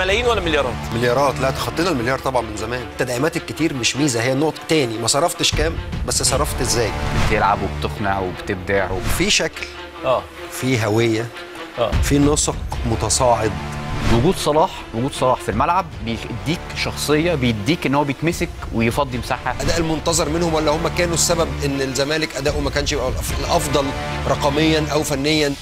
ملايين ولا مليارات مليارات لا تخطينا المليار طبعا من زمان التدعيمات الكتير مش ميزه هي النقطه تاني ما صرفتش كام بس صرفت ازاي بتلعب وبتقنع وبتبدع في شكل اه في هويه اه في نسق متصاعد وجود صلاح وجود صلاح في الملعب بيديك شخصيه بيديك ان هو بيتمسك ويفضي مساحه اداء المنتظر منهم ولا هم كانوا السبب ان الزمالك اداؤه ما كانش يبقى الافضل رقميا او فنيا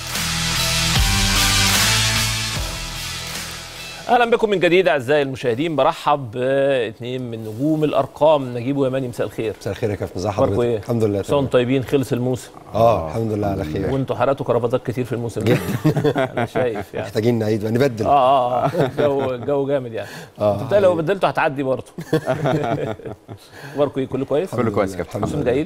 اهلا بكم من جديد اعزائي المشاهدين برحب باثنين من نجوم الارقام نجيب ويماني مساء الخير مساء الخير يا كابتن ازي اخباركم حضرتك ايه الحمد لله سون طيبين خلص الموسم اه الحمد لله على خير وانتوا حرقتوا كرافطات كتير في الموسم ده انا شايف يعني محتاجين نعيد بقى نبدل اه اه اه الجو الجو جامد يعني آه. انتوا بتقولوا لو بدلتوا هتعدي برضه اخباركم ايه كله كويس كله كويس يا كابتن موسم جيد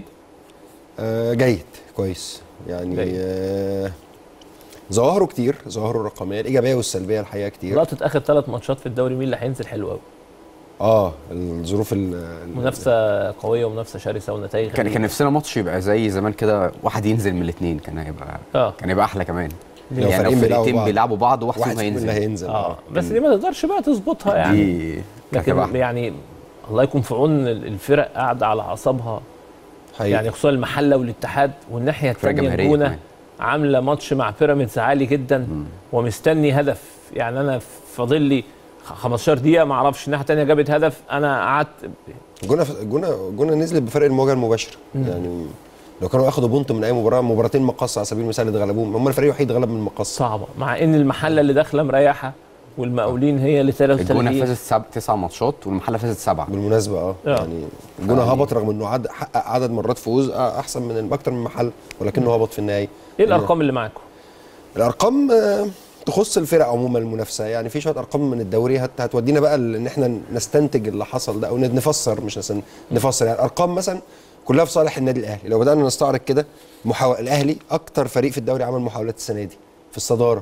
آه جيد كويس يعني جيد. آه ظواهره كتير ظواهره الرقميه الايجابيه والسلبيه الحقيقه كتير لقطه اخر ثلاث ماتشات في الدوري مين اللي هينزل حلو قوي اه الظروف ال- ال- منافسه قويه ومنافسه شرسه ونتائج كان كان نفسنا ماتش يبقى زي زمان كده واحد ينزل من الاثنين كان هيبقى اه كان هيبقى احلى كمان لو يعني لو فريقين بيلعبوا فرقتين بعض. بيلعبوا بعض واحد واحد فيهم فيهم اللي هينزل هينزل اه بس دي ما تقدرش بقى تظبطها يعني دي كانت لكن هتبقى أحلى. يعني الله يكون في عون الفرق قاعده على اعصابها حقيقي. يعني خصوصا المحله والاتحاد والناحيه فرق الثانيه جماهيرية الجونه كمان. عامله ماتش مع بيراميدز عالي جدا ومستني هدف يعني انا فاضل لي 15 دقيقه ما اعرفش الناحيه الثانيه جابت هدف انا قعدت جونه جونه جونه نزلت بفرق المواجهه المباشره يعني لو كانوا اخدوا بونت من اي مباراه مباراتين مقص على سبيل المثال اللي اتغلبوهم هم الفريق الوحيد غلب من المقص صعبه مع ان المحله اللي داخله مريحه والمقاولين هي اللي الجونه 33 فازت سب... تسع ماتشات والمحله فازت سبعه بالمناسبه اه آه. يعني الجونه يعني- هبط رغم انه عد حقق عدد مرات فوز آه، احسن من اكتر من محل ولكنه هبط في النهايه ايه الارقام اللي معاكم؟ الارقام آه، تخص الفرق عموما المنافسه يعني في شويه ارقام من الدوري هت هتودينا بقى ل- ان احنا نستنتج اللي حصل ده او نفسر مش نستن- نفسر يعني الارقام مثلا كلها في صالح النادي الاهلي لو بدانا نستعرض كده محاو... الاهلي اكتر فريق في الدوري عمل محاولات السنه دي في الصداره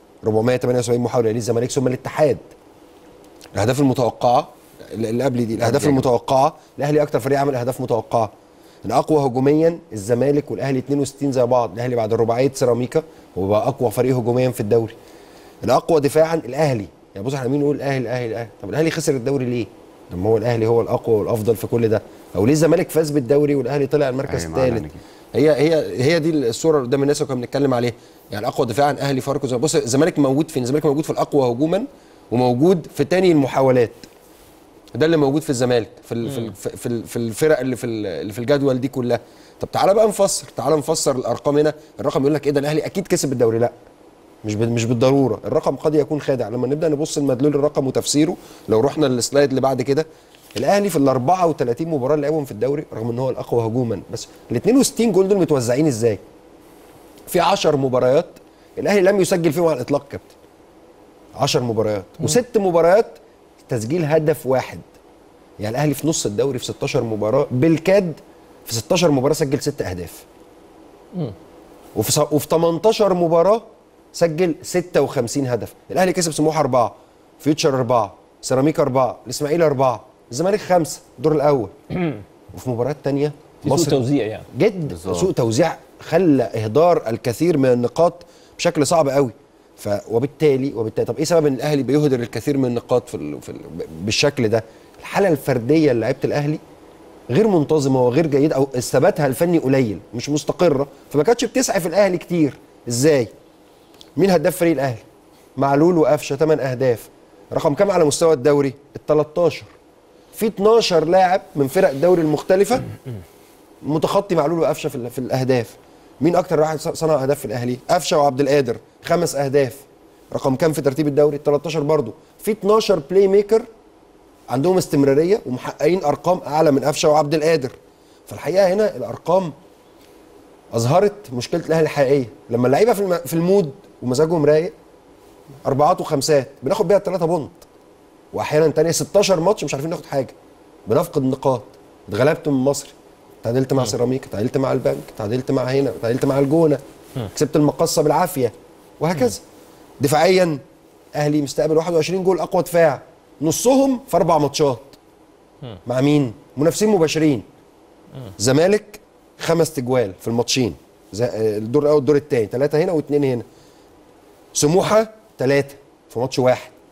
478 محاوله يليه الزمالك ثم الاتحاد الاهداف المتوقعه اللي قبل دي الاهداف المتوقعه الاهلي اكتر فريق عمل اهداف متوقعه الاقوى هجوميا الزمالك والاهلي 62 زي بعض الاهلي بعد رباعيه سيراميكا هو بقى اقوى فريق هجوميا في الدوري الاقوى دفاعا الاهلي يعني بص احنا مين نقول الاهلي الاهلي الاهلي طب الاهلي خسر الدوري ليه لما هو الاهلي هو الاقوى والافضل في كل ده او ليه الزمالك فاز بالدوري والاهلي طلع المركز أيوة، معنى الثالث كده. هي هي هي دي الصوره قدام الناس اللي كنا بنتكلم عليها يعني الاقوى دفاعا اهلي فاركو زي- بص الزمالك موجود فين الزمالك موجود في الاقوى هجوما وموجود في تاني المحاولات ده اللي موجود في الزمالك في ال- في ال- في ال- في الفرق اللي في ال- اللي في الجدول دي كلها طب تعالى بقى نفسر تعالى نفسر الارقام هنا الرقم يقول لك ايه ده الاهلي اكيد كسب الدوري لا مش بال- مش بالضروره الرقم قد يكون خادع لما نبدا نبص لمدلول الرقم وتفسيره لو رحنا للسلايد اللي بعد كده الاهلي في ال 34 مباراه اللي لعبهم في الدوري رغم ان هو الاقوى هجوما بس ال 62 جول دول متوزعين ازاي؟ في 10 مباريات الاهلي لم يسجل فيهم على الاطلاق كابتن 10 مباريات وست مباريات تسجيل هدف واحد يعني الاهلي في نص الدوري في 16 مباراه بالكاد في 16 مباراه سجل ست اهداف وفي ص- وفي 18 مباراه سجل 56 هدف الاهلي كسب سموحه اربعه فيوتشر اربعه سيراميكا اربعه الاسماعيلي اربعه الزمالك خمسه الدور الاول وفي مباريات تانية في سوء توزيع يعني جد بالظبط. سوء توزيع خلى اهدار الكثير من النقاط بشكل صعب قوي ف وبالتالي وبالتالي طب ايه سبب ان الاهلي بيهدر الكثير من النقاط في, ال... في ال... بالشكل ده الحاله الفرديه لعيبه الاهلي غير منتظمه وغير جيده او ثباتها الفني قليل مش مستقره فما كانتش بتسعى في الاهلي كتير ازاي مين هداف فريق الاهلي معلول وقفشه 8 اهداف رقم كام على مستوى الدوري ال 13 في 12 لاعب من فرق الدوري المختلفه متخطي معلول وقفشه في, ال- في الاهداف مين اكتر واحد ص- صنع اهداف في الاهلي قفشه وعبد القادر خمس اهداف رقم كام في ترتيب الدوري 13 برضو في 12 بلاي ميكر عندهم استمراريه ومحققين ارقام اعلى من قفشه وعبد القادر فالحقيقه هنا الارقام اظهرت مشكله الاهلي الحقيقيه لما اللعيبه في الم- في المود ومزاجهم رايق اربعات وخمسات بناخد بيها الثلاثه بونت واحيانا تانية 16 ماتش مش عارفين ناخد حاجه بنفقد نقاط اتغلبت من مصري تعادلت مع سيراميكا تعادلت مع البنك تعادلت مع هنا تعادلت مع الجونه كسبت المقصه بالعافيه وهكذا دفاعيا اهلي مستقبل 21 جول اقوى دفاع نصهم في اربع ماتشات مع مين منافسين مباشرين زمالك خمس تجوال في الماتشين زي- آه، الدور الاول الدور الثاني ثلاثه هنا واثنين هنا سموحه ثلاثه في ماتش واحد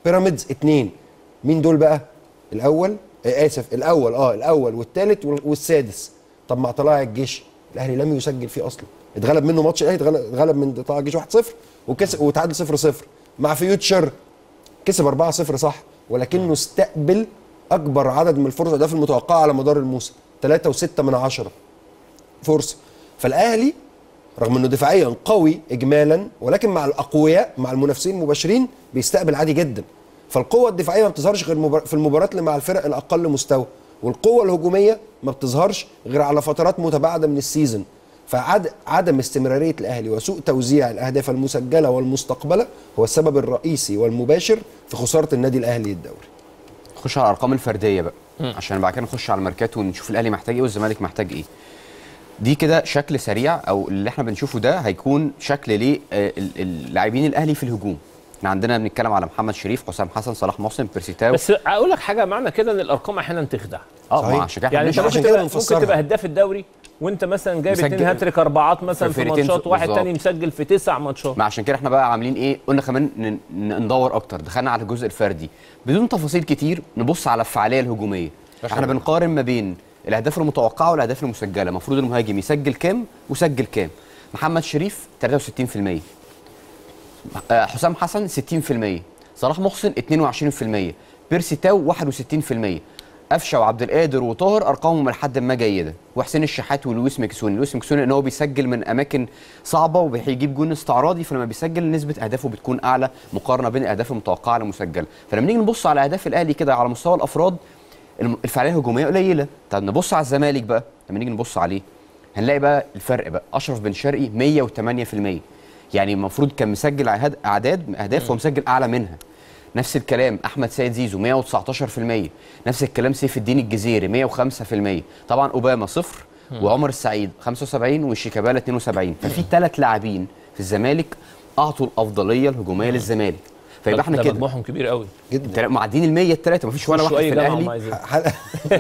بيراميدز اتنين مين دول بقى الاول آه اسف الاول اه الاول والثالث والسادس طب مع طلائع الجيش الاهلي لم يسجل فيه اصلا اتغلب منه ماتش الاهلي اتغلب اتغلب من طلائع الجيش 1-0 وكسب وتعادل 0-0 مع فيوتشر كسب 4-0 صح ولكنه استقبل اكبر عدد من الفرص الاهداف المتوقعه على مدار الموسم 3.6 من عشرة فرصه فالاهلي رغم انه دفاعيا قوي اجمالا ولكن مع الاقوياء مع المنافسين المباشرين بيستقبل عادي جدا فالقوه الدفاعيه ما بتظهرش غير مبار- في المباريات اللي مع الفرق الاقل مستوى والقوه الهجوميه ما بتظهرش غير على فترات متباعده من السيزون فعدم استمراريه الاهلي وسوء توزيع الاهداف المسجله والمستقبله هو السبب الرئيسي والمباشر في خساره النادي الاهلي الدوري نخش على الارقام الفرديه بقى عشان بعد كده نخش على الماركات ونشوف الاهلي محتاج ايه والزمالك محتاج ايه دي كده شكل سريع او اللي احنا بنشوفه ده هيكون شكل ليه آه، ال- اللاعبين الاهلي في الهجوم احنا عندنا بنتكلم على محمد شريف حسام حسن صلاح محسن بيرسيتاو بس اقول لك حاجه معنى كده ان الارقام احنا تخدع اه صحيح. ما عشان كده يعني انت احنا عشان ممكن كده تبقى ممكن بنفسرها. تبقى هداف الدوري وانت مثلا جايب مسجل- اتنين هاتريك اربعات مثلا في في فرقتين ماتشات واحد بالظبط. تاني مسجل في تسع ماتشات ما عشان كده احنا بقى عاملين ايه قلنا كمان ن- ن- ندور اكتر دخلنا على الجزء الفردي بدون تفاصيل كتير نبص على الفعاليه الهجوميه احنا بنقارن ما بين الاهداف المتوقعه والاهداف المسجله المفروض المهاجم يسجل كام وسجل كام محمد شريف 63% آه، حسام حسن 60% صلاح محسن 22% بيرسي تاو 61% قفشه وعبد القادر وطاهر ارقامهم لحد ما جيده وحسين الشحات ولويس مكسوني لويس مكسوني ان هو بيسجل من اماكن صعبه وبيجيب جون استعراضي فلما بيسجل نسبه اهدافه بتكون اعلى مقارنه بين الاهداف المتوقعه المسجله فلما نيجي نبص على اهداف الاهلي كده على مستوى الافراد الم- الفعاليه الهجوميه قليله طب نبص على الزمالك بقى لما نيجي نبص عليه هنلاقي بقى الفرق بقى اشرف بن شرقي 108% يعني المفروض كان مسجل عهد- اعداد اهداف ومسجل اعلى منها نفس الكلام احمد سيد زيزو 119% نفس الكلام سيف الدين الجزيري 105% طبعا اوباما صفر وعمر السعيد 75 وشيكابالا 72 ففي ثلاث لاعبين في الزمالك اعطوا الافضليه الهجوميه للزمالك فيبقى احنا ده كده مجموعهم كبير قوي جدا معديين ال 100 الثلاثه مفيش ولا واحد شوية في جامعة الاهلي هم عايزين. حاله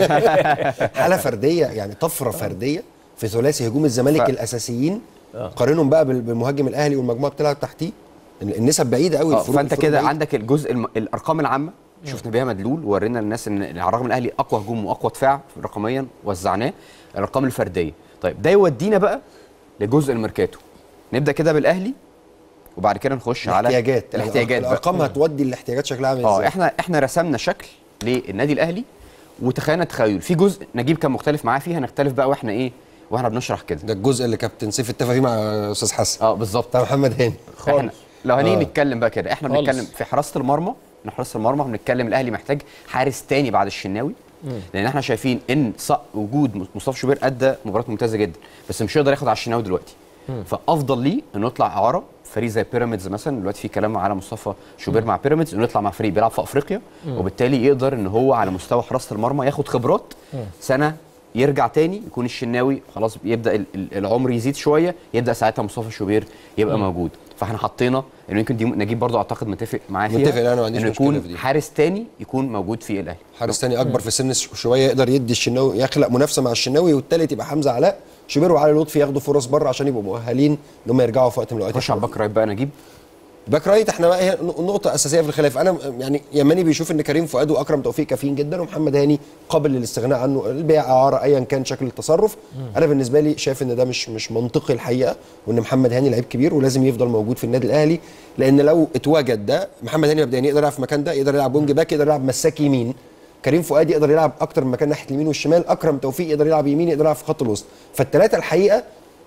حاله فرديه يعني طفره فرديه في ثلاثي هجوم الزمالك ف- الاساسيين قارنهم بقى بال- بالمهاجم الاهلي والمجموعه بتلعب تحتيه النسب بعيده قوي اه الفروق- فانت الفروق كده بعيدة. عندك الجزء الم... الارقام العامه شفنا بيها مدلول وورينا الناس ان على الرغم من الاهلي اقوى هجوم واقوى دفاع رقميا وزعناه الارقام الفرديه طيب ده يودينا بقى لجزء الميركاتو نبدا كده بالاهلي وبعد كده نخش على الاحتياجات الاحتياجات بقى. الارقام هتودي الاحتياجات شكلها عامل اه ازاي احنا احنا رسمنا شكل للنادي الاهلي وتخيلنا تخيل في جزء نجيب كان مختلف معاه فيه هنختلف بقى واحنا ايه واحنا بنشرح كده ده الجزء اللي كابتن سيف اتفق فيه مع استاذ حسن اه بالظبط بتاع محمد هاني احنا لو هنيجي آه. نتكلم بقى كده احنا خالص. بنتكلم في حراسه المرمى إن حراسه المرمى بنتكلم الاهلي محتاج حارس تاني بعد الشناوي لان احنا شايفين ان ص- وجود مصطفى شوبير ادى مباراه ممتازه جدا بس مش هيقدر ياخد على الشناوي دلوقتي فافضل ليه انه يطلع اعاره فريق زي بيراميدز مثلا دلوقتي في كلام على مصطفى شوبير مع بيراميدز انه يطلع مع فريق بيلعب في افريقيا وبالتالي يقدر ان هو على مستوى حراسه المرمى ياخد خبرات سنه يرجع تاني يكون الشناوي خلاص يبدا ال- ال- العمر يزيد شويه يبدا ساعتها مصطفى شوبير يبقى موجود فاحنا حطينا انه يمكن دي نجيب برضو اعتقد متفق معاه فيها متفق، لا، أنا ما عنديش انه مشكلة يكون في دي. حارس تاني يكون موجود في الاهلي حارس تاني اكبر في السن ش- شويه يقدر يدي الشناوي يخلق منافسه مع الشناوي والتالت يبقى حمزه علاء شوبير وعلي لطفي ياخدوا فرص بره عشان يبقوا مؤهلين ان هم يرجعوا في وقت من الاوقات خش على الباك رايت بقى نجيب باك رايت احنا بقى هي نقطة أساسية في الخلاف، أنا يعني يماني بيشوف إن كريم فؤاد وأكرم توفيق كافيين جدا ومحمد هاني قابل للاستغناء عنه البيع إعارة أيا كان شكل التصرف، أنا بالنسبة لي شايف إن ده مش مش منطقي الحقيقة وإن محمد هاني لعيب كبير ولازم يفضل موجود في النادي الأهلي لأن لو اتوجد ده محمد هاني مبدئيا يقدر يلعب في المكان ده يقدر يلعب وينج باك يقدر يلعب مساك يمين كريم فؤاد يقدر يلعب اكتر من مكان ناحيه اليمين والشمال اكرم توفيق يقدر يلعب يمين يقدر يلعب في خط الوسط فالثلاثه الحقيقه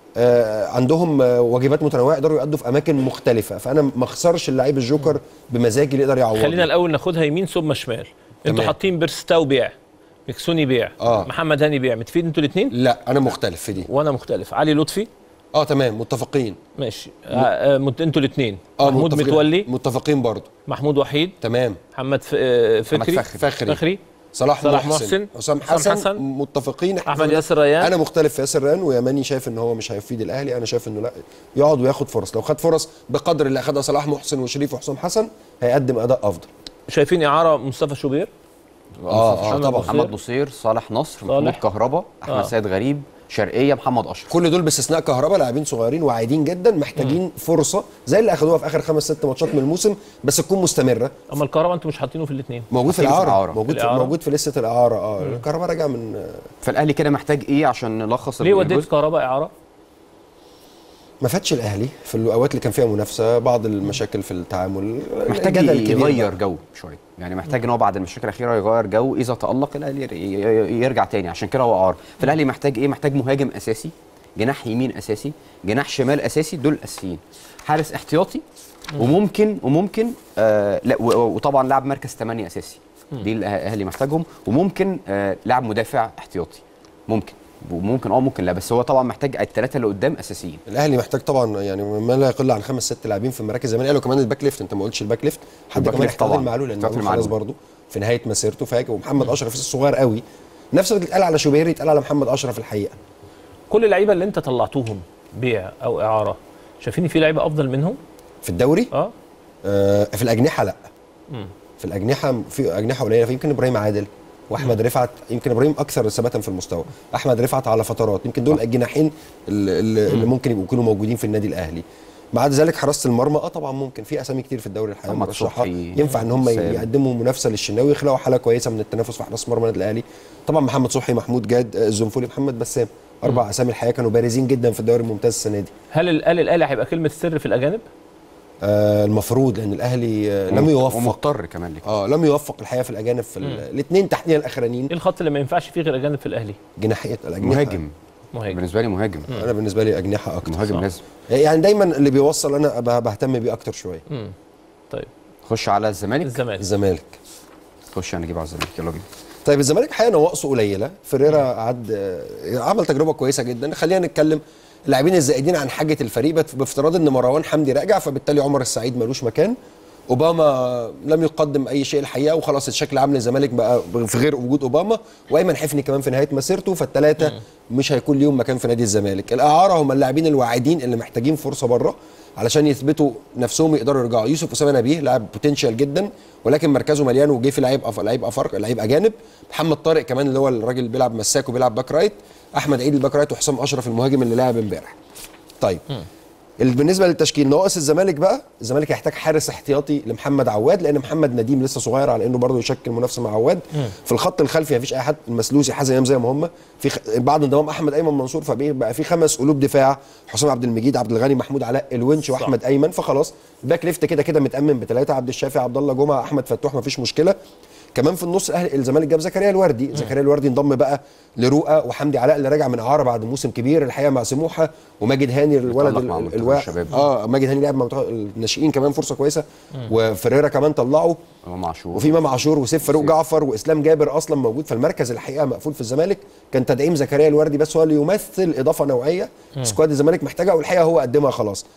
آه، عندهم آه، واجبات متنوعه يقدروا يأدوا في اماكن مختلفه فانا ما اخسرش اللعيب الجوكر بمزاجي اللي يقدر يعوض خلينا الاول ناخدها يمين ثم شمال انتوا تمام. حاطين بيرستاو بيع مكسوني بيع آه. محمد هاني بيع متفقين انتوا الاثنين لا انا مختلف في دي وانا مختلف علي لطفي اه تمام متفقين ماشي آه، آه، مت- انتوا الاثنين اه محمود متفقين. متولي متفقين برضو محمود وحيد تمام محمد ف- آه، فكري فخري. فخري. فخري صلاح, صلاح محسن, محسن. حسام حسام حسن, حسن. متفقين احمد ياسر ريان انا مختلف في ياسر ريان ويماني شايف ان هو مش هيفيد الاهلي انا شايف انه لا يقعد وياخد فرص لو خد فرص بقدر اللي اخدها صلاح محسن وشريف وحسام حسن هيقدم اداء افضل شايفين اعاره مصطفى شوبير اه اه محمد طبعا نصير. محمد نصير صالح نصر محمود صالح. كهربا احمد آه. سيد غريب شرقيه محمد اشرف كل دول باستثناء كهرباء لاعبين صغيرين واعدين جدا محتاجين فرصه زي اللي اخدوها في اخر خمس ست ماتشات من الموسم بس تكون مستمره اما الكهرباء انتوا مش حاطينه في الاثنين موجود في حاطينه في الاعاره الإعارة. موجود في الإعارة. موجود في لسته الاعاره اه الكهرباء راجع من فالاهلي كده محتاج ايه عشان نلخص ليه وديت الجزء؟ كهرباء اعاره؟ ما فاتش الاهلي في الاوقات اللي كان فيها منافسه بعض المشاكل في التعامل محتاج الجدل الكبير يغير بقى. جو شويه يعني محتاج ان هو بعد المشاكل الاخيره يغير جو اذا تالق الاهلي ي- ي- يرجع تاني عشان كده هو عار فالاهلي محتاج ايه محتاج مهاجم اساسي جناح يمين اساسي جناح شمال اساسي دول الاساسيين حارس احتياطي وممكن وممكن آه لا و- و- وطبعا لاعب مركز 8 اساسي دي الاهلي محتاجهم وممكن آه لاعب مدافع احتياطي ممكن وممكن اه ممكن لا بس هو طبعا محتاج الثلاثه اللي قدام اساسيين الاهلي محتاج طبعا يعني ما لا يقل عن خمس ست لاعبين في المراكز زمان قالوا كمان الباك ليفت انت ما قلتش الباك ليفت حد الباك كمان ليفت احتمال طبعاً. المعلول لان احتمال معلول خلاص المعلول. برضه في نهايه مسيرته فاجئ ومحمد اشرف لسه صغير قوي نفس اللي اتقال على شوبير يتقال على محمد اشرف الحقيقه كل اللعيبه اللي انت طلعتوهم بيع او اعاره شايفين في لعيبه افضل منهم؟ في الدوري اه آه في الاجنحه لا في الاجنحه في اجنحه قليله فيمكن ابراهيم عادل واحمد رفعت يمكن ابراهيم اكثر ثباتا في المستوى احمد رفعت على فترات يمكن دول الجناحين اللي, اللي اللي ممكن يبقوا يكونوا موجودين في النادي الاهلي بعد ذلك حراسه المرمى اه طبعا ممكن في اسامي كتير في الدوري الحقيقه محمد مرشحه صبحي، ينفع ان هم سام. يقدموا منافسه للشناوي يخلقوا حاله كويسه من التنافس في حراسه مرمى النادي الاهلي طبعا محمد صبحي محمود جاد آه، الزنفولي محمد بسام اربع اسامي الحقيقه كانوا بارزين جدا في الدوري الممتاز السنه دي هل الاهلي الاهلي هيبقى كلمه سر في الاجانب؟ آه المفروض لان الاهلي آه لم يوفق ومضطر كمان لكده اه لم يوفق الحقيقه في الاجانب في الاثنين تحديدا الاخرانيين ايه الخط اللي ما ينفعش فيه غير اجانب في الاهلي؟ جناحيه الاجنحه مهاجم مهاجم بالنسبه لي مهاجم انا بالنسبه لي اجنحه اكتر مهاجم صح. لازم يعني دايما اللي بيوصل انا ب- بهتم بيه اكتر شويه طيب خش على الزمالك الزمالك الزمالك خش هنجيب على الزمالك يلا بينا طيب الزمالك الحقيقه نواقصه قليله فيريرا عد آه، عمل تجربه كويسه جدا خلينا نتكلم اللاعبين الزائدين عن حاجه الفريق بت- بافتراض ان مروان حمدي راجع فبالتالي عمر السعيد ملوش مكان اوباما لم يقدم اي شيء الحقيقه وخلاص الشكل عام للزمالك بقى في غير وجود اوباما وايمن حفني كمان في نهايه مسيرته فالثلاثه مش هيكون ليهم مكان في نادي الزمالك الاعاره هم اللاعبين الواعدين اللي محتاجين فرصه بره علشان يثبتوا نفسهم يقدروا يرجعوا يوسف اسامه نبيه لاعب بوتنشال جدا ولكن مركزه مليان وجه في لعيب أف... لعيب افارقه لعيب اجانب محمد طارق كمان اللي هو الراجل اللي بيلعب مساك وبيلعب باك رايت احمد عيد الباك رايت وحسام اشرف المهاجم اللي لعب امبارح طيب ال- بالنسبه للتشكيل ناقص الزمالك بقى الزمالك هيحتاج حارس احتياطي لمحمد عواد لان محمد نديم لسه صغير على انه برضه يشكل منافسه مع عواد في الخط الخلفي مفيش اي حد المسلوسي حازم امام زي ما هم في خ... بعد انضمام احمد ايمن منصور فبقى في خمس قلوب دفاع حسام عبد المجيد عبد الغني محمود علاء الونش واحمد ايمن فخلاص الباك ليفت كده كده متامن بثلاثه عبد الشافي عبد الله جمعه احمد فتوح مفيش مشكله كمان في النص الاهلي الزمالك جاب زكريا الوردي زكريا الوردي انضم بقى لرؤى وحمدي علاء اللي راجع من اعاره بعد موسم كبير الحقيقه مع سموحه وماجد هاني الولد بيتألق مع ال- منتخب الوا... الشباب. اه ماجد هاني لعب مع منتخب الناشئين كمان فرصه كويسه وفريرا كمان طلعه امام عاشور وفي امام عاشور وسيف فاروق سيف. جعفر واسلام جابر اصلا موجود فالمركز الحقيقه مقفول في الزمالك كان تدعيم زكريا الوردي بس هو اللي يمثل اضافه نوعيه سكواد الزمالك محتاجها والحقيقه هو قدمها خلاص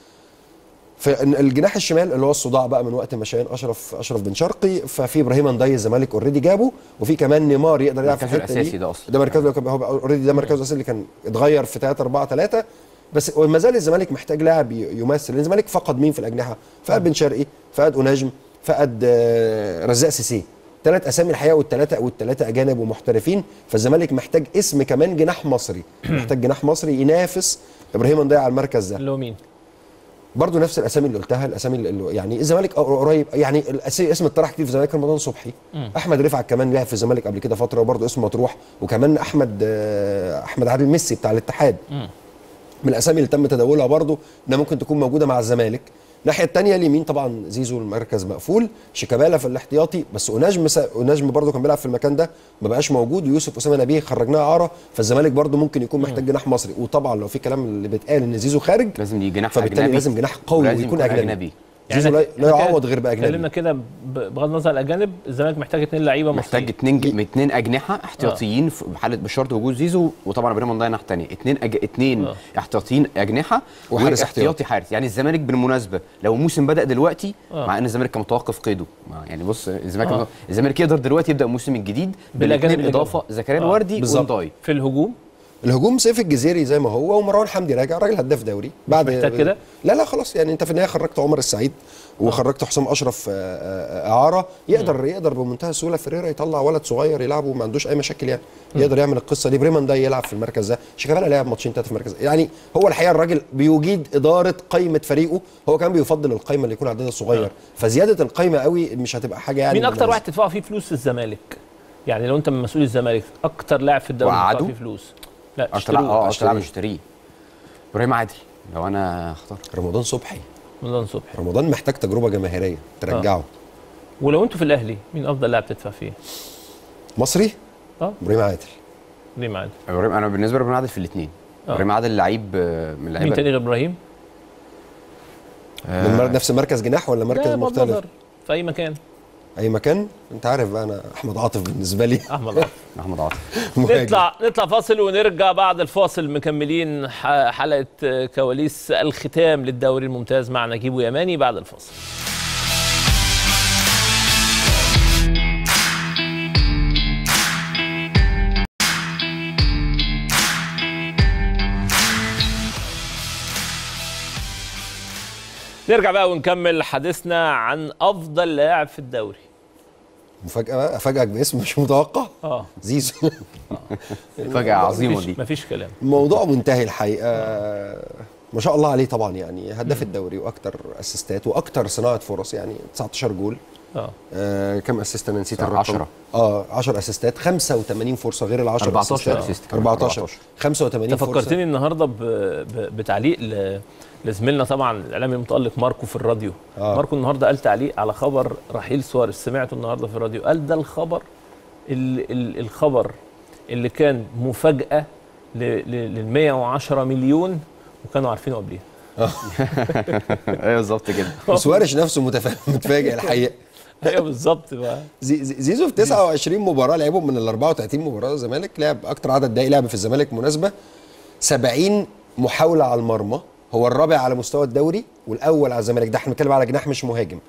في الجناح الشمال اللي هو الصداع بقى من وقت ما شاهين اشرف اشرف بن شرقي ففي ابراهيم نداي الزمالك اوريدي جابه وفي كمان نيمار يقدر يلعب في مركزه الحته الأساسي دي ده أصلاً. ده مركزه هو اوريدي ده مركزه الاساسي اللي كان اتغير في 3 4 3 بس وما زال الزمالك محتاج لاعب ي- يمثل لان الزمالك فقد مين في الاجنحه؟ فقد بن شرقي فقد اوناجم فقد آه، رزاق سيسي ثلاث اسامي الحقيقه والثلاثه والثلاثه اجانب ومحترفين فالزمالك محتاج اسم كمان جناح مصري محتاج جناح مصري ينافس ابراهيم نداي على المركز ده اللي هو مين؟ برضه نفس الاسامي اللي قلتها الاسامي اللي يعني الزمالك قريب يعني الأس- اسم اتطرح كتير في الزمالك رمضان صبحي احمد رفعت كمان لعب في الزمالك قبل كده فتره وبرضه اسمه مطروح وكمان احمد آه، احمد عادل ميسي بتاع الاتحاد من الاسامي اللي تم تداولها برضه انها ممكن تكون موجوده مع الزمالك الناحيه الثانيه اليمين طبعا زيزو المركز مقفول شيكابالا في الاحتياطي بس اوناجم سا... اوناجم برضه كان بيلعب في المكان ده ما بقاش موجود ويوسف اسامه نبيه خرجناه اعاره فالزمالك برضه ممكن يكون محتاج جناح مصري وطبعا لو في كلام اللي بيتقال ان زيزو خارج لازم يجي جناح فبالتالي اجنبي لازم جناح قوي ولازم ويكون يكون أجنبي. زيزو لا, إحنا لا كده يعوض غير باجنبي اتكلمنا كده ب- بغض النظر عن الاجانب الزمالك محتاج اثنين لعيبه محتاج مصريين اتنين ج... اتنين اجنحه احتياطيين في بحاله بشرط وجود زيزو وطبعا ابراهيم نضاي ناحيه ثانيه اتنين أج... اتنين آه. احتياطيين اجنحه وحارس احتياطي حارس يعني الزمالك بالمناسبه لو الموسم بدا دلوقتي آه. مع ان الزمالك كان متوقف قيده ما- يعني بص الزمالك آه. الزمالك يقدر دلوقتي يبدا الموسم الجديد بالأجانب بالاثنين اللي اضافه جابهم. زكريا آه. الوردي بالظبط. ونداي في الهجوم الهجوم سيف الجزيري زي ما هو ومروان حمدي راجع راجل هداف دوري بعد محتاج كده؟ لا لا خلاص يعني انت في النهايه خرجت عمر السعيد وخرجت حسام اشرف آه، آه، اعاره يقدر يقدر بمنتهى السهوله فيريرا يطلع ولد صغير يلعبه ما عندوش اي مشاكل يعني يقدر يعمل القصه دي بريمان ده يلعب في المركز ده شيكابالا لعب ماتشين ثلاثه في المركز ده. يعني هو الحقيقه الراجل بيجيد اداره قائمه فريقه هو كان بيفضل القائمه اللي يكون عددها صغير فزياده القائمه قوي مش هتبقى حاجه يعني مين اكتر مميزة. واحد تدفعوا فيه فلوس الزمالك يعني لو انت من مسؤول الزمالك اكتر لاعب في الدوري وقعدوا؟ تدفع فيه فلوس لا اكتر اشتروه اه اكتر اشتريه. لاعب اشتريه ابراهيم عادل لو انا اختار رمضان صبحي رمضان صبحي رمضان محتاج تجربه جماهيريه ترجعه ولو انتوا في الاهلي مين افضل لاعب تدفع فيه؟ مصري اه ابراهيم عادل ليه معانا؟ ابراهيم انا بالنسبه لابراهيم عادل في الاثنين آه. ابراهيم عادل لعيب آه، من مين اللعيبه تاني غير ابراهيم؟ من مر- نفس مركز جناح ولا مركز لا، مختلف بغض في اي مكان اي مكان انت عارف بقى انا احمد عاطف بالنسبه لي احمد عاطف احمد عاطف مهاجم. نطلع نطلع فاصل ونرجع بعد الفاصل مكملين ح- حلقه آه، كواليس الختام للدوري الممتاز مع نجيب يماني بعد الفاصل نرجع بقى ونكمل حديثنا عن افضل لاعب في الدوري مفاجاه بقى افاجئك باسم مش متوقع اه زيزو فجأة عظيمة دي مفيش, مفيش كلام الموضوع منتهي الحقيقه ما شاء الله عليه طبعا يعني هداف الدوري واكتر اسيستات واكتر صناعه فرص يعني 19 جول اه آه كم اسيست انا نسيت آه، الرقم 10. اه 10 اسيستات 85 فرصه غير ال 10 14 أسيستات. أسيست كمان، 14 14. 85 انت فرصه فكرتني النهارده ب... ب... بتعليق ل... لزميلنا طبعا الاعلامي المتالق ماركو في الراديو آه. ماركو النهارده قال تعليق على خبر رحيل سواريز سمعته النهارده في الراديو قال ده الخبر ال... ال... الخبر اللي كان مفاجاه ل... ل... لل 110 مليون وكانوا عارفينه قبليها ايوه بالظبط كده سواريش نفسه متفاهم متفاجئ الحقيقه ايوه بالظبط بقى زي- زي- زيزو في 29 مباراه لعبهم من ال 34 مباراه الزمالك لعب اكتر عدد دقايق لعب في الزمالك مناسبه 70 محاوله على المرمى هو الرابع على مستوى الدوري والاول على الزمالك ده احنا بنتكلم على جناح مش مهاجم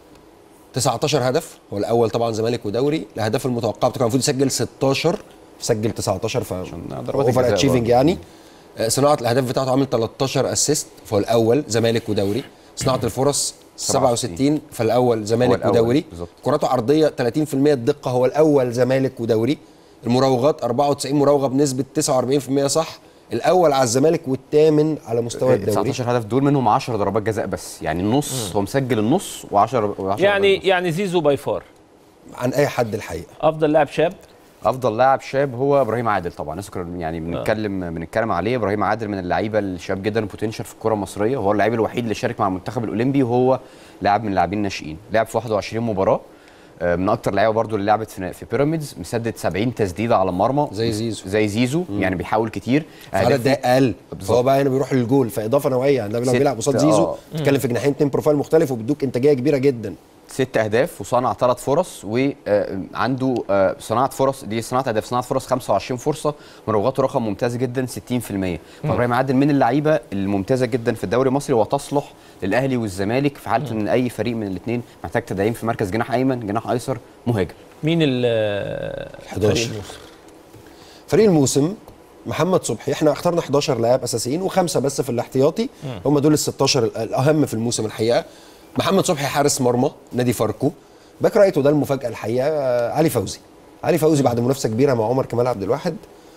19 هدف هو الاول طبعا زمالك ودوري الاهداف المتوقعه بتاعته كان المفروض يسجل 16 سجل 19 ف ضربات اوفر الجزاء اتشيفنج برضه. يعني آه، صناعه الاهداف بتاعته عامل 13 اسيست فهو الاول زمالك ودوري صناعه الفرص 67 فالاول زمالك الأول، ودوري بالظبط. كراته عرضيه 30% الدقه هو الاول زمالك ودوري المراوغات 94 مراوغه بنسبه 49% صح الاول على الزمالك والثامن على مستوى الدوري 19 هدف دول منهم 10 ضربات جزاء بس يعني النص هو مسجل النص و10 يعني يعني زيزو باي فار عن اي حد الحقيقه افضل لاعب شاب افضل لاعب شاب هو ابراهيم عادل طبعا الناس كنا يعني بنتكلم بنتكلم عليه ابراهيم عادل من اللعيبه الشاب جدا بوتنشال في الكره المصريه وهو اللعيب الوحيد اللي شارك مع المنتخب الاولمبي وهو لاعب من اللاعبين الناشئين لعب في 21 مباراه آه، من اكتر اللعيبه برضو اللي لعبت في في بيراميدز مسدد 70 تسديده على المرمى زي زيزو. زي زيزو يعني بيحاول كتير في عدد أهدافه- دقايق اقل بالظبط. فهو بقى هنا بيروح للجول فاضافه نوعيه يعني لو ست- بيلعب قصاد آه. زيزو تتكلم في جناحين اتنين بروفايل مختلف وبيدوك انتاجيه كبيره جدا ست اهداف وصنع ثلاث فرص وعنده صناعه فرص دي صناعه اهداف صناعه فرص 25 فرصه مراوغاته رقم ممتاز جدا 60% فابراهيم عادل من اللعيبه الممتازه جدا في الدوري المصري وتصلح للاهلي والزمالك في حاله ان اي فريق من الاثنين محتاج تدعيم في مركز جناح ايمن جناح ايسر مهاجم مين ال 11. فريق الموسم؟ فريق الموسم محمد صبحي احنا اخترنا 11 لاعب اساسيين وخمسه بس في الاحتياطي هم دول ال 16 ال- الاهم في الموسم الحقيقه محمد صبحي حارس مرمى نادي فاركو باك رايت وده المفاجاه الحقيقه آه، علي فوزي علي فوزي بعد منافسه كبيره مع عمر كمال عبد الواحد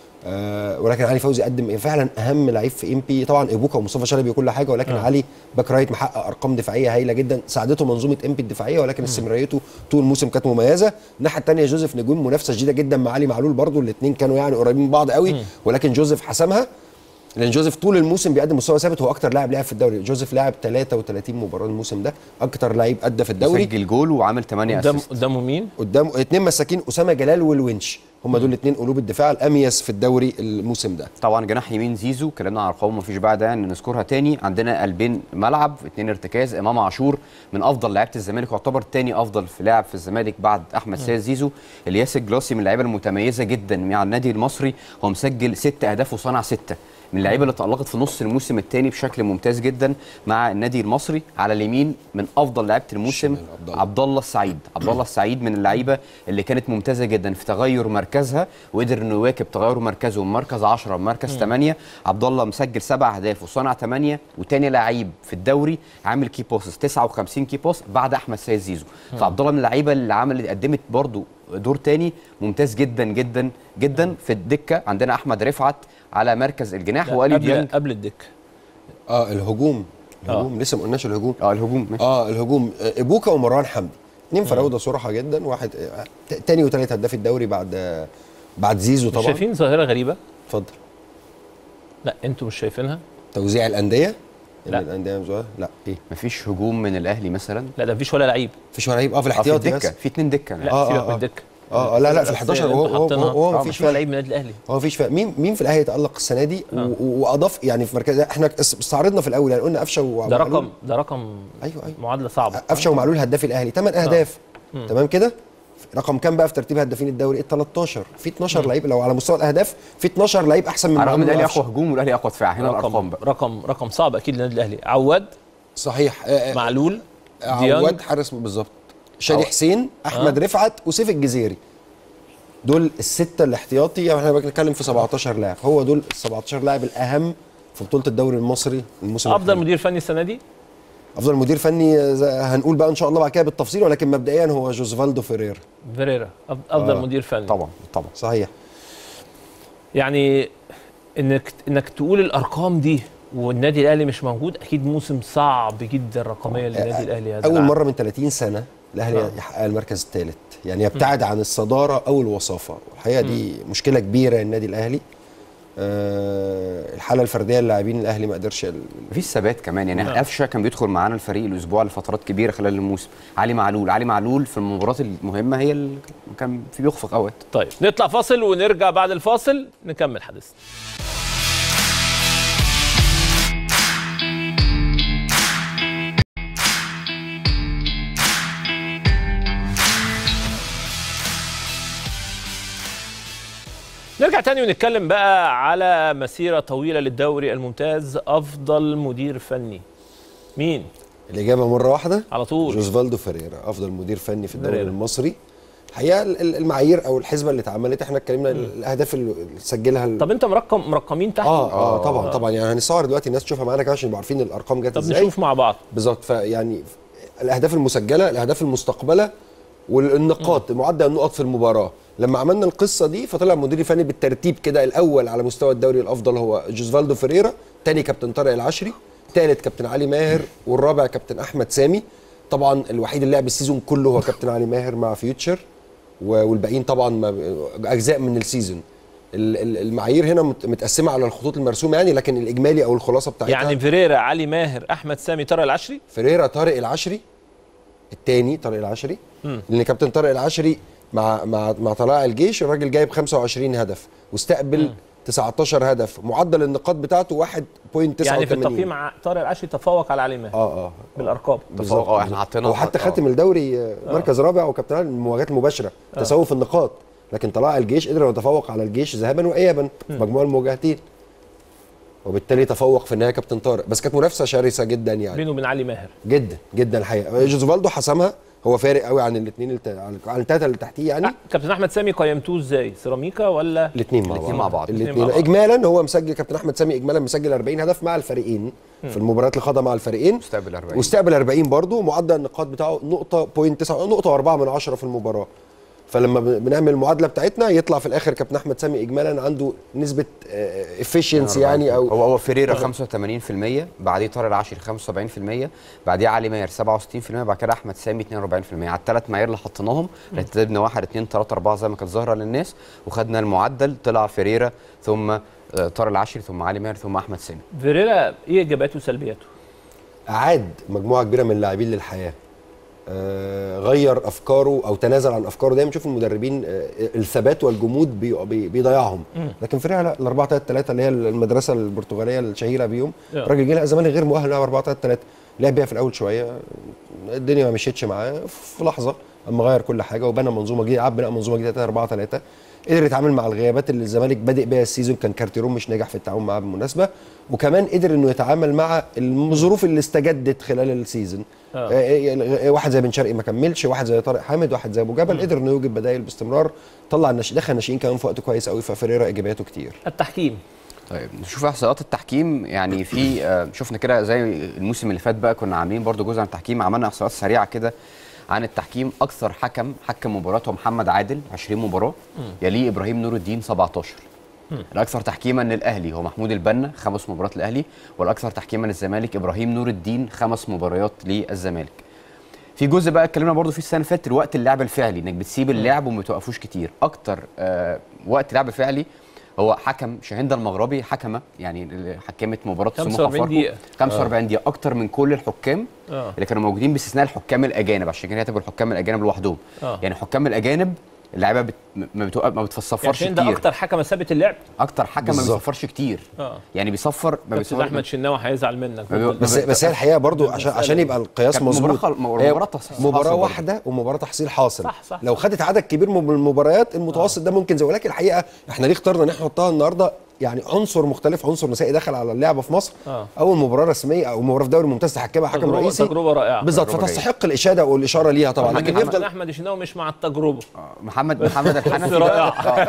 آه ولكن علي فوزي قدم فعلا اهم لعيب في ام بي طبعا ابوكا ومصطفى شلبي وكل حاجه ولكن آه. علي باك رايت محقق ارقام دفاعيه هايله جدا ساعدته منظومه ام بي الدفاعيه ولكن استمراريته طول الموسم كانت مميزه الناحيه الثانيه جوزيف نجوم منافسه شديده جدا مع علي معلول برضو الاثنين كانوا يعني قريبين من بعض قوي ولكن جوزيف حسمها لان جوزيف طول الموسم بيقدم مستوى ثابت هو اكتر لاعب لعب في الدوري جوزيف لعب 33 مباراه الموسم ده اكتر لعيب ادى في الدوري سجل جول وعامل 8 قدام اسيست قدامه مين؟ قدام اثنين مساكين اسامه جلال والونش هم دول الاثنين قلوب الدفاع الاميز في الدوري الموسم ده طبعا جناح يمين زيزو اتكلمنا عن ارقام مفيش بعدها ان نذكرها تاني عندنا قلبين ملعب اثنين ارتكاز امام عاشور من افضل لعيبه الزمالك يعتبر تاني افضل في لاعب في الزمالك بعد احمد سيد زيزو الياس الجلاسي من اللعيبه المتميزه جدا مع النادي المصري هو مسجل ست اهداف وصنع سته من اللعيبه اللي تالقت في نص الموسم الثاني بشكل ممتاز جدا مع النادي المصري على اليمين من افضل لعيبه الموسم الشمال عبد الله. عبد الله السعيد عبد الله السعيد من اللعيبه اللي كانت ممتازه جدا في تغير مركزها وقدر انه يواكب تغير مركزه من مركز 10 لمركز 8 عبد الله مسجل سبع اهداف وصنع 8 وتاني لعيب في الدوري عامل كي بوسز 59 كي بوس بعد احمد سيد زيزو فعبد الله من اللعيبه اللي عملت قدمت برضو دور تاني ممتاز جدا جدا جدا في الدكه عندنا احمد رفعت على مركز الجناح لا، واليو قبل ديانج قبل الدكه اه الهجوم الهجوم لسه ما قلناش الهجوم اه الهجوم ماشي. اه الهجوم آه، ابوكا ومروان حمدي اثنين فراوده صراحه جدا واحد آه، ت- تاني وتالت هداف الدوري بعد آه، بعد زيزو مش طبعا شايفين ظاهره غريبه اتفضل لا انتوا مش شايفينها توزيع الانديه لا. إن الانديه مش واخدة؟ لا ايه مفيش هجوم من الاهلي مثلا لا ده مفيش ولا لعيب مفيش ولا لعيب اه في اه في الاحتياطي الدكه بس في اتنين دكه لا آه، سيبك آه، من آه. الدكه اه آه، لا لا في ال الأساسية 11 اللي هو انتوا هو حاطينها. هو آه، مفيش مفيش ولا فرق. لعيب من النادي الاهلي هو مفيش فرق مين مين في الاهلي تالق السنه دي و- و- واضاف يعني في مركز احنا اس- استعرضنا في الاول يعني قلنا قفشه ده ومعلول رقم ده رقم ايوه ايوه معادله صعبه قفشه ومعلول هداف الاهلي 8 اهداف تمام كده رقم كام بقى في ترتيب هدافين الدوري ال 13 في 12 لعيب لو على مستوى الاهداف في 12 لعيب احسن من على الرغم ان معلول الاهلي وقفشة. اقوى هجوم والاهلي اقوى دفاع هنا الارقام رقم بقى رقم رقم صعب اكيد للنادي الاهلي عواد صحيح آه، آه، معلول عواد ديانج حارس بالظبط شادي عواد. حسين احمد رفعت وسيف الجزيري دول السته الاحتياطي يعني احنا بنتكلم في 17 لاعب هو دول ال 17 لاعب الاهم في بطوله الدوري المصري الموسم افضل الحالي. مدير فني السنه دي افضل مدير فني آه، زي- هنقول بقى ان شاء الله بعد كده بالتفصيل ولكن مبدئيا هو جوزفالدو فيريرا فيريرا أف- افضل آه، مدير فني طبعا طبعا صحيح يعني انك انك تقول الارقام دي والنادي الاهلي مش موجود اكيد موسم صعب جدا رقميا للنادي الاهلي هذا اول العام. مره من 30 سنه الاهلي آه. يحقق المركز الثالث يعني يبتعد عن الصداره او الوصافه والحقيقه دي مشكله كبيره للنادي الاهلي آه الحاله الفرديه للاعبين الاهلي ما قدرش ال- مفيش ثبات كمان يعني نعم. قفشه كان بيدخل معانا الفريق الاسبوع لفترات كبيره خلال الموسم علي معلول علي معلول في المباريات المهمه هي اللي كان في بيخفق اوقات طيب نطلع فاصل ونرجع بعد الفاصل نكمل حديثنا نرجع تاني ونتكلم بقى على مسيرة طويلة للدوري الممتاز أفضل مدير فني مين؟ الاجابه مره واحده على طول جوزفالدو فيريرا افضل مدير فني في الدوري فيريرا. المصري الحقيقه ال- ال- المعايير او الحسبه اللي اتعملت احنا اتكلمنا الاهداف اللي سجلها ال- طب أنت مرقم مرقمين تحت؟ اه اه طبعا طبعا يعني هنصور دلوقتي الناس تشوفها معانا كده عشان يبقوا عارفين الارقام جت طب ازاي نشوف مع بعض بالظبط فيعني الاهداف المسجله الاهداف المستقبله والنقاط معدل النقط في المباراه لما عملنا القصه دي فطلع المدير الفني بالترتيب كده الاول على مستوى الدوري الافضل هو جوزفالدو فيريرا تاني كابتن طارق العشري ثالث كابتن علي ماهر والرابع كابتن احمد سامي طبعا الوحيد اللي لعب السيزون كله هو كابتن علي ماهر مع فيوتشر و- والباقيين طبعا ما- اجزاء من السيزون ال- ال- المعايير هنا مت- متقسمه على الخطوط المرسومه يعني لكن الاجمالي او الخلاصه بتاعتها يعني فيريرا علي ماهر أحمد سامي طارق العشري فيريرا طارق العشري الثاني طارق العشري لان كابتن طارق العشري مع مع مع طلائع الجيش الراجل جايب 25 هدف واستقبل 19 هدف معدل النقاط بتاعته 1.89 يعني في التقييم ع- طارق العشري تفوق على علي ماهر اه اه بالارقام تفوق اه احنا حطينا وحتى خاتم الدوري آه، مركز رابع وكابتن علي المواجهات المباشره تساوي في النقاط لكن طلائع الجيش قدر يتفوق على الجيش ذهابا وايابا في مجموع المواجهتين وبالتالي تفوق في النهايه كابتن طارق بس كانت منافسه شرسه جدا يعني بينه وبين علي ماهر جدا جدا الحقيقه جوزفالدو حسمها هو فارق قوي عن الاثنين الت... عن الثلاثه اللي تحتيه يعني آه، كابتن احمد سامي قيمتوه ازاي سيراميكا ولا الاثنين مع الاتنين بعض مع بعض. الاتنين الاثنين مع بعض. اجمالا هو مسجل كابتن احمد سامي اجمالا مسجل 40 هدف مع الفريقين في المباريات اللي خاضها مع الفريقين استقبل 40 واستقبل 40 برضه معدل النقاط بتاعه نقطه بوينت 9 نقطه و4 من 10 في المباراه فلما ب- بنعمل المعادله بتاعتنا يطلع في الاخر كابتن احمد سامي اجمالا عنده نسبه افيشنسي يعني او هو هو فيريرا 85% بعديه طارق العشري 75% بعديه علي ماهر 67% بعد كده احمد سامي 42% على الثلاث معايير اللي حطيناهم رتبنا 1 2 3 4 زي ما كانت ظاهره للناس وخدنا المعدل طلع فيريرا ثم آه، طارق العشري ثم علي ماهر ثم احمد سامي فيريرا ايه ايجابياته وسلبياته اعاد مجموعه كبيره من اللاعبين للحياه آه، غير افكاره او تنازل عن افكاره دايما بشوف المدربين آه، الثبات والجمود بي- بي- بيضيعهم لكن فرقه لا ال 4 3 3 اللي هي المدرسه البرتغاليه الشهيره بيهم آه. الراجل جه لقى الزمالك غير مؤهل يلعب 4 3 3 لعب بيها في الاول شويه الدنيا ما مشيتش معاه في لحظه اما غير كل حاجه وبنى منظومه جديده قعد بناء منظومه جديده 4 3 قدر يتعامل مع الغيابات اللي الزمالك بادئ بيها السيزون كان كارتيرون مش ناجح في التعاون معاه بالمناسبه وكمان قدر انه يتعامل مع الظروف اللي استجدت خلال السيزون آه. آه. واحد زي بن شرقي ما كملش واحد زي طارق حامد واحد زي ابو جبل قدر انه يوجد بدائل باستمرار طلع النش... دخل الناشئين كمان في وقت كويس قوي ففريرا ايجابياته كتير التحكيم طيب نشوف احصائيات التحكيم يعني في آه، شفنا كده زي الموسم اللي فات بقى كنا عاملين برضو جزء عن التحكيم عملنا احصائيات سريعه كده عن التحكيم اكثر حكم حكم مباراه هو محمد عادل 20 مباراه يليه ابراهيم نور الدين 17 الاكثر تحكيما للاهلي هو محمود البنا خمس مباريات الاهلي والاكثر تحكيما للزمالك ابراهيم نور الدين خمس مباريات للزمالك في جزء بقى اتكلمنا برضو في السنه اللي فاتت الوقت اللعب الفعلي انك بتسيب اللعب وما توقفوش كتير اكتر آه وقت لعب فعلي هو حكم شاهندة المغربي حكمه يعني اللي حكمت مباراه سموحه 45 فاركو. دقيقة. 45 دقيقه اكتر من كل الحكام آه. اللي كانوا موجودين باستثناء الحكام الاجانب عشان كده يعتبروا الحكام الاجانب لوحدهم آه. يعني الحكام الاجانب اللعيبه بت... ما بتوقف ما بتصفرش عشان ده كتير اكتر حكم ثابت اللعب اكتر حكم ما بالظبط. بيصفرش كتير آه. يعني بيصفر ما كابتن بيصفر احمد شناوي هيزعل منك ما بي- بس بس هي الحقيقه برضو عشان عشان يبقى القياس كانت مباراة مظبوط خل- مباراة هي تحصيل حاصل مباراه برضو. واحده ومباراه تحصيل حاصل صح، صح، لو صح. خدت عدد كبير من المباريات المتوسط ده ممكن زي ولكن الحقيقه احنا ليه اخترنا ان احنا نحطها النهارده يعني عنصر مختلف عنصر نسائي دخل على اللعبه في مصر آه. اول مباراه رسميه او مباراه في دوري ممتاز تحكمها حكم تجربة- رئيسي تجربة رائعة. بالظبط تجربة فتستحق الاشاده والاشاره ليها طبعا محمد لكن محمد يفضل احمد الشناوي مش مع التجربه محمد محمد الحنفي رائع.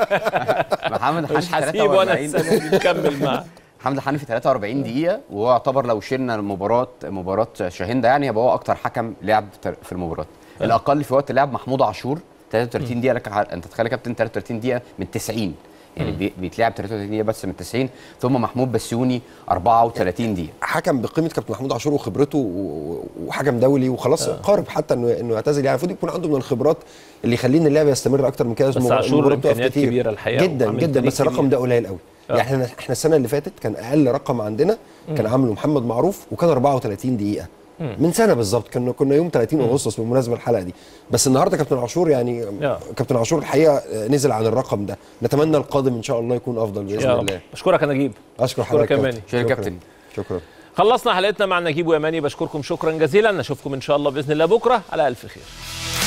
آه. محمد مش الحنفي هسيبه انا 43 السنه دي نكمل معاه محمد الحنفي 43 دقيقة وهو يعتبر لو شلنا المباراة مباراة شاهندة يعني يبقى هو أكتر حكم لعب تر- في المباراة. الأقل في وقت اللعب محمود عاشور 33 دقيقة لك ع- أنت تتخيل يا كابتن 33 دقيقة من 90 يعني بي- بيتلعب 33 دقيقة بس من 90 ثم محمود بسيوني 34 دقيقة. حكم بقيمه كابتن محمود عاشور وخبرته و- وحكم دولي وخلاص قارب حتى انه انه يعتزل يعني المفروض يكون عنده من الخبرات اللي يخليه ان اللعب يستمر اكتر من كده بس المباراة- عاشور المباراة بتقف إمكانيات كتير. كبيرة الحقيقة جدا وعامل جدا تاريخ بس الرقم كبير. ده قليل قوي يعني احنا احنا السنه اللي فاتت كان اقل رقم عندنا كان عامله محمد معروف وكان 34 دقيقه من سنه بالظبط كنا كنا يوم 30 اغسطس بالمناسبه الحلقه دي بس النهارده كابتن عاشور يعني يا. كابتن عاشور الحقيقه نزل عن الرقم ده نتمنى القادم ان شاء الله يكون افضل باذن يا رب الله اشكرك يا نجيب اشكر أشكرك حضرتك يا كابتن. ماني. شكرا يا كابتن. شكرا خلصنا حلقتنا مع نجيب ويماني بشكركم شكرا جزيلا نشوفكم ان شاء الله باذن الله بكره على الف خير